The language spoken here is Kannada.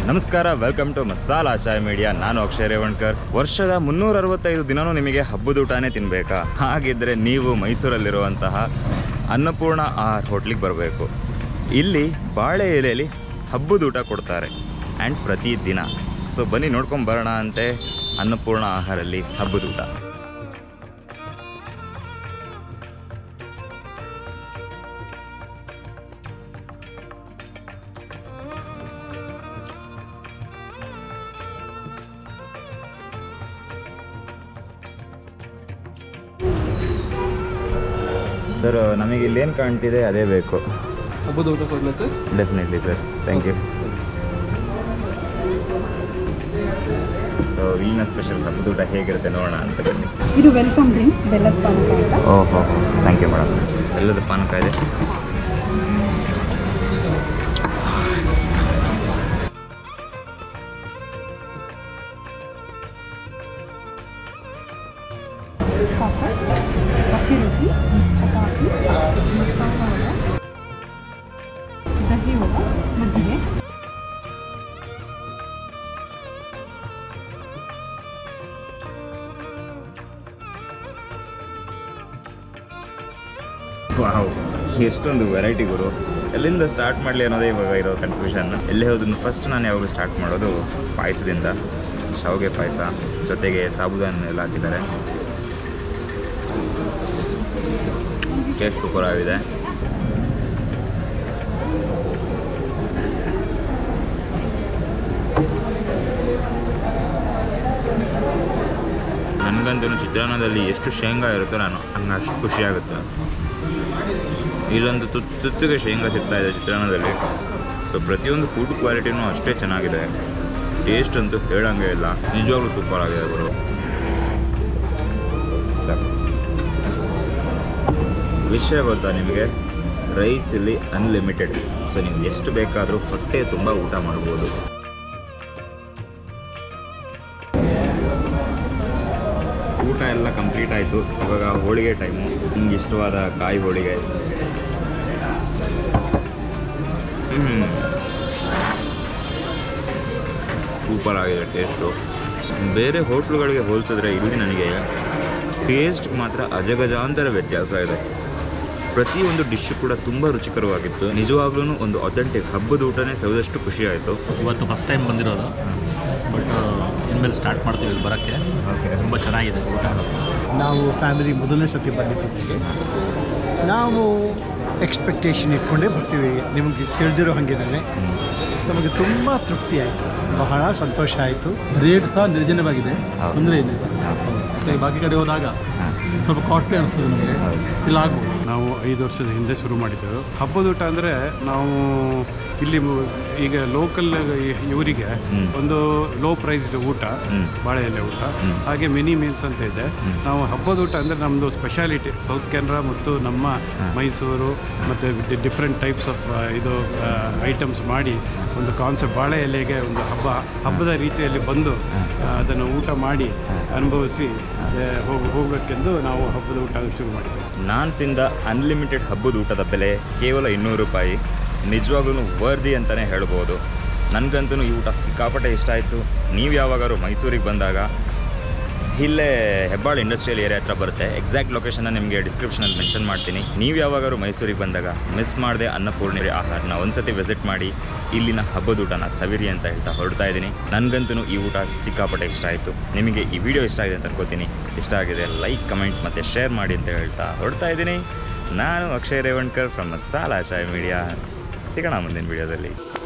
ನಮಸ್ಕಾರ welcome to Masala Chai Media ನಾನು ಅಕ್ಷಯ್ ರೇವಣ್ಕರ್ ವರ್ಷದ ಮುನ್ನೂರ ಅರವತ್ತೈದು ದಿನನೂ ನಿಮಗೆ ಹಬ್ಬದ ಊಟನೇ ತಿನ್ನಬೇಕಾ ಹಾಗಿದ್ರೆ ನೀವು ಮೈಸೂರಲ್ಲಿರುವಂತಹ ಅನ್ನಪೂರ್ಣ ಆಹಾರ್ ಹೋಟ್ಲಿಗೆ ಬರಬೇಕು ಇಲ್ಲಿ ಬಾಳೆ ಎಲೆಯಲ್ಲಿ ಹಬ್ಬದ ಊಟ ಕೊಡ್ತಾರೆ ಆ್ಯಂಡ್ ಪ್ರತಿ ದಿನ ಸೊ ಬನ್ನಿ ನೋಡ್ಕೊಂಡು ಬರೋಣ ಅಂತೆ ಅನ್ನಪೂರ್ಣ ಆಹಾರಲ್ಲಿ ಹಬ್ಬದ ಊಟ ಸರ್ ನಮಗೆ ಇಲ್ಲೇನು ಕಾಣ್ತಿದೆ ಅದೇ ಬೇಕು ಹಬ್ಬದ ಊಟ ಕೊಡಲ sir definitely sir thank you so ಇಲ್ಲಿನ ಸ್ಪೆಷಲ್ ಹಬ್ಬದ ಊಟ ಹೇಗಿರುತ್ತೆ ನೋಡೋಣ ಅಂತ ಬನ್ನಿ ಇದು ವೆಲ್ಕಮ್ ಡ್ರಿಂಕ್ ಬೆಲ್ಲದ ಪಾನಕ ಅಂತ ಓಹೋ ಥ್ಯಾಂಕ್ ಯು ಮೇಡಮ್ ಎಲ್ಲದ ಪಾನಕ ಇದೆ ಪಾಪಡ್ ಅಕ್ಕಿ ರೊಟ್ಟಿ ಚಪಾತಿ ಮಸಾಲ ವಡೆ ದಹಿ ವಡೆ ಮಜ್ಜಿಗೆ ವಾವ್ ಎಷ್ಟೊಂದು ವೆರೈಟಿ ಗುರು ಎಲ್ಲಿಂದ ಸ್ಟಾರ್ಟ್ ಮಾಡಲಿ ಅನ್ನೋದೇ ಇವಾಗ ಇರೋ ಕನ್ಫ್ಯೂಷನ್ ಎಲ್ಲೇ ಹೋದ್ರು ಫಸ್ಟ್ ನಾನು ಯಾವಾಗಲೂ ಸ್ಟಾರ್ಟ್ ಮಾಡೋದು ಪಾಯಸದಿಂದ ಶಾವಿಗೆ ಪಾಯಸ ಜೊತೆಗೆ ಸಾಬುದಾನ ಎಲ್ಲ ಹಾಕಿದ್ದಾರೆ ಟೇಸ್ಟ್ ಸೂಪರ್ ಆಗಿದೆ ನನಗಂತೂ ಚಿತ್ರಾನ್ನದಲ್ಲಿ ಎಷ್ಟು ಶೇಂಗಾ ಇರುತ್ತೋ ನಾನು ಹಂಗೆ ಅಷ್ಟು ಖುಷಿ ಆಗುತ್ತೆ ಇಲ್ಲೊಂದು ತುತ್ತು ತುತ್ತಿಗೆ ಶೇಂಗಾ ಸಿಗ್ತಾ ಇದೆ ಚಿತ್ರಾನ್ನದಲ್ಲಿ ಸೊ ಪ್ರತಿಯೊಂದು ಫುಡ್ ಕ್ವಾಲಿಟಿನೂ ಅಷ್ಟೇ ಚೆನ್ನಾಗಿದೆ ಟೇಸ್ಟ್ ಅಂತೂ ಹೇಳಂಗೆ ಇಲ್ಲ ನಿಜವಾಗ್ಲೂ ಸೂಪರ್ ಆಗಿದೆ ಗುರು ಸಾಕು ವಿಷಯ ಗೊತ್ತಾ ನಿಮಗೆ ರೈಸ್ ಇಲ್ಲಿ ಅನ್ಲಿಮಿಟೆಡ್ ಸೊ ನೀವು ಎಷ್ಟು ಬೇಕಾದರೂ ಹೊಟ್ಟೆ ತುಂಬ ಊಟ ಮಾಡ್ಬೋದು ಊಟ ಎಲ್ಲ ಕಂಪ್ಲೀಟ್ ಆಯಿತು ಇವಾಗ ಹೋಳಿಗೆ ಟೈಮು ನಿಮ್ಗೆ ಇಷ್ಟವಾದ ಕಾಯಿ ಹೋಳಿಗೆ ಸೂಪರ್ ಆಗಿದೆ ಟೇಸ್ಟು ಬೇರೆ ಹೋಟ್ಲುಗಳಿಗೆ ಹೋಲಿಸಿದ್ರೆ ಇಲ್ಲಿ ನನಗೆ ಟೇಸ್ಟ್ ಮಾತ್ರ ಅಜಗಜಾಂತರ ವ್ಯತ್ಯಾಸ ಇದೆ ಪ್ರತಿಯೊಂದು ಡಿಶ್ ಕೂಡ ತುಂಬ ರುಚಿಕರವಾಗಿತ್ತು ನಿಜವಾಗ್ಲೂ ಒಂದು ಅಥೆಂಟಿಕ್ ಹಬ್ಬದ ಊಟನೇ ಸೌದಷ್ಟು ಖುಷಿ ಆಯಿತು ಇವತ್ತು ಫಸ್ಟ್ ಟೈಮ್ ಬಂದಿರೋದು ಬಟ್ ಇನ್ಮೇಲೆ ಸ್ಟಾರ್ಟ್ ಮಾಡ್ತೀವಿ ಇಲ್ಲಿ ಬರೋಕ್ಕೆ ತುಂಬ ಚೆನ್ನಾಗಿದೆ ಊಟ ನಾವು ಫ್ಯಾಮಿಲಿ ಮೊದಲನೇ ಸತಿ ಬಂದಿದ್ದೀವಿ ನಾವು ಎಕ್ಸ್ಪೆಕ್ಟೇಷನ್ ಇಟ್ಕೊಂಡೇ ಬರ್ತೀವಿ ನಿಮಗೆ ತಿಳಿದಿರೋ ಹಾಗೇನೆ ನಮಗೆ ತುಂಬ ತೃಪ್ತಿ ಆಯಿತು ಬಹಳ ಸಂತೋಷ ಆಯಿತು ರೇಟ್ ಸಹ ನಿರ್ಜನವಾಗಿದೆ ಹೌದು. ತೊಂದರೆ ಏನಿಲ್ಲ ಮತ್ತೆ ಬಾಕಿ ಕಡೆ ಹೋದಾಗ ಸ್ವಲ್ಪ ಕಾಸ್ಟ್ಲಿ ಅನಿಸ್ತದೆ ನಮಗೆ ಇಲ್ಲ ಆಗ್ಬೋದು ನಾವು ಐದು ವರ್ಷದ ಹಿಂದೆ ಶುರು ಮಾಡಿದ್ದೆವು ಹಬ್ಬದ ಊಟ ಅಂದರೆ ನಾವು ಇಲ್ಲಿ ಮು- ಈಗ ಲೋಕಲ್ ಇವರಿಗೆ ಹ್ಮ್. ಒಂದು ಲೋ ಪ್ರೈಸ್ಡ್ ಊಟ ಹ್ಮ್. ಬಾಳೆ ಎಲೆ ಊಟ ಹ್ಮ್. ಹಾಗೆ ಮಿನಿ ಮೀಲ್ಸ್ ಅಂತ ಇದೆ ನಾವು ಹಬ್ಬದ ಊಟ ಅಂದರೆ ನಮ್ಮದು ಸ್ಪೆಷಾಲಿಟಿ ಸೌತ್ ಕೆನರಾ ಮತ್ತು ನಮ್ಮ ಮೈಸೂರು ಮತ್ತು ಡಿಫ್ರೆಂಟ್ ಟೈಪ್ಸ್ ಆಫ್ ಇದು ಐಟಮ್ಸ್ ಮಾಡಿ ಒಂದು ಕಾನ್ಸೆಪ್ಟ್ ಬಾಳೆ ಎಲೆಗೆ ಒಂದು ಹಬ್ಬ ಹಬ್ಬದ ರೀತಿಯಲ್ಲಿ ಬಂದು ಆ, ಅದನ್ನು ಊಟ ಮಾಡಿ ಅನುಭವಿಸಿ ಆ, ಹೋಗ್- ಹೋಗ್ಬೇಕೆಂದು ನಾವು ಹಬ್ಬದ ಊಟ ಶುರು ಮಾಡಿದ್ದೇವೆ ನಾನು ತಿಂದ ಅನ್ಲಿಮಿಟೆಡ್ ಹಬ್ಬದ ಊಟದ ಬೆಲೆ ಕೇವಲ ಇನ್ನೂರು ರೂಪಾಯಿ ನಿಜವಾಗ್ಲೂ ವರ್ದಿ ಅಂತಲೇ ಹೇಳ್ಬೋದು ನನಗಂತೂ ಈ ಊಟ ಸಿಕ್ಕಾಪಟ್ಟೆ ಇಷ್ಟ ಆಯಿತು ನೀವು ಯಾವಾಗಾದ್ರು ಮೈಸೂರಿಗೆ ಬಂದಾಗ ಇಲ್ಲೇ ಹೆಬ್ಬಾಳ ಇಂಡಸ್ಟ್ರಿಯಲ್ ಏರಿಯಾ ಹತ್ರ ಬರುತ್ತೆ ಎಕ್ಸಾಕ್ಟ್ ಲೊಕೇಶನ್ನ ನಿಮಗೆ ಡಿಸ್ಕ್ರಿಪ್ಷನಲ್ಲಿ ಮೆನ್ಷನ್ ಮಾಡ್ತೀನಿ ನೀವು ಯಾವಾಗಾದ್ರು ಮೈಸೂರಿಗೆ ಬಂದಾಗ ಮಿಸ್ ಮಾಡದೆ ಅನ್ನಪೂರ್ಣಿ ಆಹಾರನ ಒಂದ್ಸತಿ ವಿಸಿಟ್ ಮಾಡಿ ಇಲ್ಲಿನ ಹಬ್ಬದ ಊಟನ ಸವಿರಿ ಅಂತ ಹೇಳ್ತಾ ಹೊರಡ್ತಾ ಇದ್ದೀನಿ ನನಗಂತೂ ಈ ಊಟ ಸಿಕ್ಕಾಪಟ್ಟೆ ಇಷ್ಟ ಆಯಿತು ನಿಮಗೆ ಈ ವಿಡಿಯೋ ಇಷ್ಟ ಆಗಿದೆ ಅಂತ ಅನ್ಕೋತೀನಿ ಇಷ್ಟ ಆಗಿದೆ ಲೈಕ್ ಕಮೆಂಟ್ ಮತ್ತು ಶೇರ್ ಮಾಡಿ ಅಂತ ಹೇಳ್ತಾ ಹೊರಡ್ತಾ ಇದ್ದೀನಿ ನಾನು ಅಕ್ಷಯ್ ರೇವಣ್ಕರ್ ಫ್ರಮ್ ಮಸಾಲಾ ಚಾಯ್ ಮೀಡಿಯಾ ಸಿಗೋಣ ಮುಂದಿನ ವಿಡಿಯೋದಲ್ಲಿ